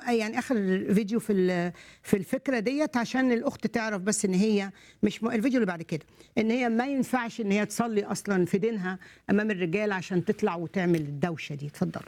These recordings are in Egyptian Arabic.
يعني اخر فيديو في ال- في الفكره ديت عشان الاخت تعرف بس ان هي مش م... الفيديو اللي بعد كده ان هي ما ينفعش ان هي تصلي اصلا في دينها امام الرجال عشان تطلع وتعمل الدوشه دي اتفضلوا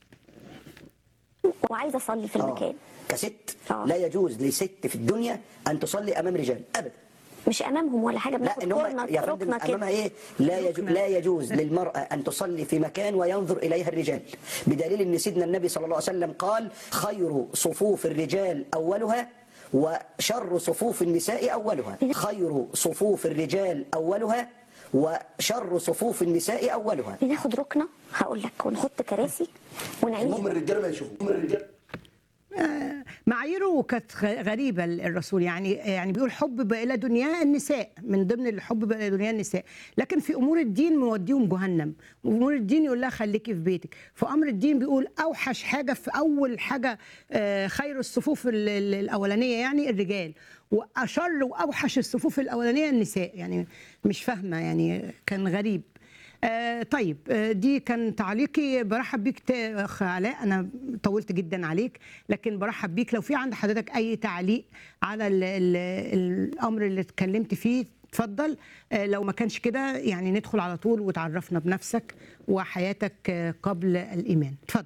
وعايزه اصلي في المكان آه. كست آه. لا يجوز لست في الدنيا ان تصلي امام رجال ابدا مش امامهم ولا حاجه لا بناخد ان هم كورنر يا فندم ركنه امامها كده ايه لا يجوز لا يجوز للمراه ان تصلي في مكان وينظر اليها الرجال بدليل ان سيدنا النبي صلى الله عليه وسلم قال خير صفوف الرجال اولها وشر صفوف النساء اولها خير صفوف الرجال اولها وشر صفوف النساء اولها بناخد ركنه هقول لك ونحط كراسي ونعيش هم الرجاله ما يشوفوا هم الرجاله معاييره كانت غ- غريبه الرسول يعني يعني بيقول حب الى دنيا النساء من ضمن الحب الى دنيا النساء لكن في امور الدين موديهم جهنم وامور الدين يقول لها خليكي في بيتك في امر الدين بيقول اوحش حاجه في اول حاجه آه، خير الصفوف ال- ال- الاولانيه يعني الرجال واشر واوحش الصفوف الاولانيه النساء يعني مش فاهمه يعني كان غريب آه طيب آه دي كان تعليقي برحب بيك تا- اخ علاء انا طولت جدا عليك لكن برحب بيك لو في عند حضرتك اي تعليق على ال ال الامر اللي اتكلمت فيه اتفضل آه لو ما كانش كده يعني ندخل على طول وتعرفنا بنفسك وحياتك آه قبل الايمان اتفضل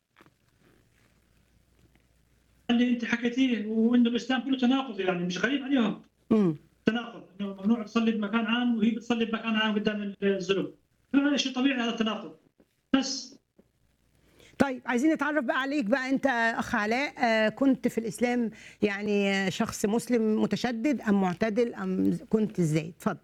اللي انت حكيتيه وانه الاسلام كله تناقض يعني مش غريب عليهم امم تناقض انه ممنوع تصلي بمكان عام وهي بتصلي بمكان عام قدام الزلم فهذا شيء طبيعي هذا التناقض بس طيب عايزين نتعرف بقى عليك بقى انت اخ علاء آه، كنت في الاسلام يعني آه، شخص مسلم متشدد ام معتدل ام كنت ازاي اتفضل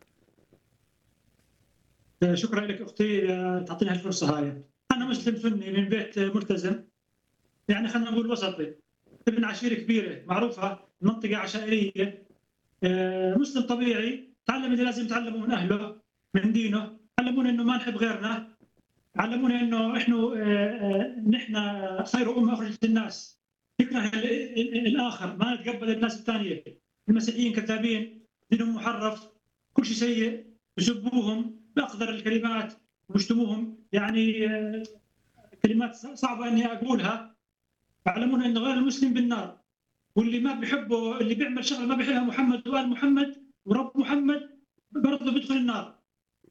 شكرا لك اختي آه، تعطيني هالفرصه هاي انا مسلم سني من بيت ملتزم يعني خلينا نقول وسطي ابن عشيره كبيره معروفه منطقه عشائريه آه، مسلم طبيعي تعلم اللي لازم يتعلمه من اهله من دينه علمونا انه ما نحب غيرنا علمونا انه احنا آه، آه، نحن خير امه اخرجت للناس نكره ال- ال- الاخر ما نتقبل الناس الثانيه المسيحيين كذابين دينهم محرف كل شيء سيء يسبوهم باقذر الكلمات ويشتموهم يعني آه، كلمات صعبه اني اقولها علمونا انه غير المسلم بالنار واللي ما بيحبه اللي بيعمل شغله ما بيحبها محمد وال محمد ورب محمد برضه بيدخل النار.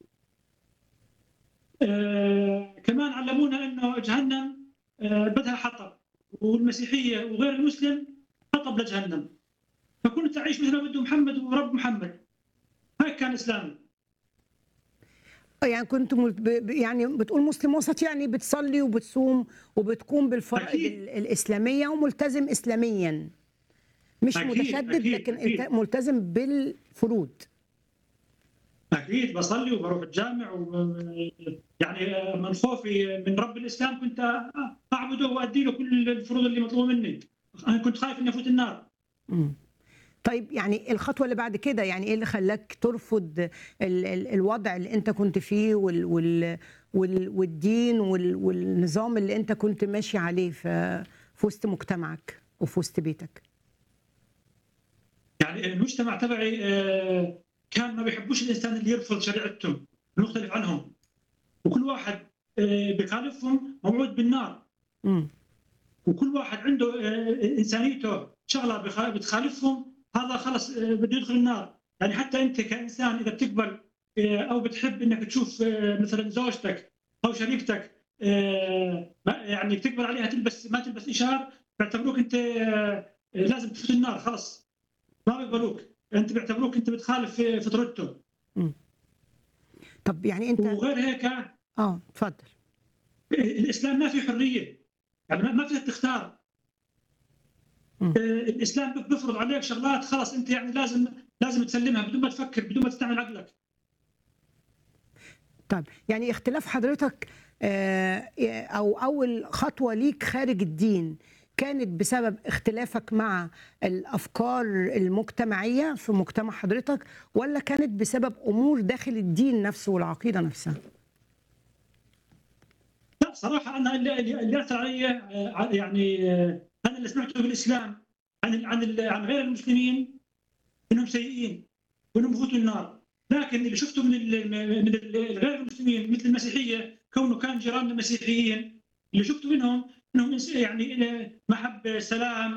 آه كمان علمونا انه جهنم آه بدها حطب والمسيحيه وغير المسلم حطب لجهنم. فكنت اعيش مثل ما بده محمد ورب محمد. هيك كان اسلامي. يعني كنت مل- ب- ب- يعني بتقول مسلم وسط يعني بتصلي وبتصوم وبتقوم بالفرائض أكيد. ال- الإسلامية وملتزم إسلاميا مش أكيد، متشدد أكيد، لكن أكيد. انت ملتزم بالفروض اكيد بصلي وبروح الجامع و يعني من خوفي من رب الاسلام كنت اعبده وادي له كل الفروض اللي مطلوبه مني انا كنت خايف اني افوت النار مم. طيب يعني الخطوة اللي بعد كده يعني ايه اللي خلاك ترفض ال ال الوضع اللي انت كنت فيه وال وال وال والدين وال والنظام اللي انت كنت ماشي عليه في في وسط مجتمعك وفي وسط بيتك يعني المجتمع تبعي آه، كان ما بيحبوش الانسان اللي يرفض شريعتهم المختلف عنهم وكل واحد آه، بخالفهم موعود بالنار مم. وكل واحد عنده آه، انسانيته شغله بخ- بتخالفهم هذا خلص آه، بده يدخل النار يعني حتى انت كانسان اذا بتقبل آه، او بتحب انك تشوف آه، مثلا زوجتك او شريكتك آه، ما- يعني بتقبل عليها تلبس ما تلبس اشار بيعتبروك انت آه، لازم تفوت النار خلص ما بيقبلوك انت بيعتبروك انت بتخالف آه، فطرتهم طب يعني انت وغير هيك اه اتفضل الاسلام ما في حريه يعني ما- ما فيك تختار مم. آه، الاسلام بيفرض عليك شغلات خلاص انت يعني لازم لازم تسلمها بدون ما تفكر بدون ما تستعمل عقلك طيب يعني اختلاف حضرتك آه، او اول خطوه ليك خارج الدين كانت بسبب اختلافك مع الافكار المجتمعيه في مجتمع حضرتك ولا كانت بسبب امور داخل الدين نفسه والعقيده نفسها؟ لا صراحه انا اللي اللي اللي اثر علي آه، يعني آه، انا اللي سمعته بالاسلام عن ال- عن ال- عن غير المسلمين انهم سيئين وانهم بفوتوا النار لكن اللي شفته من ال- من ال- غير المسلمين مثل المسيحيه كونه كان جيران المسيحيين اللي شفته منهم انهم إنس- يعني آه، محبه سلام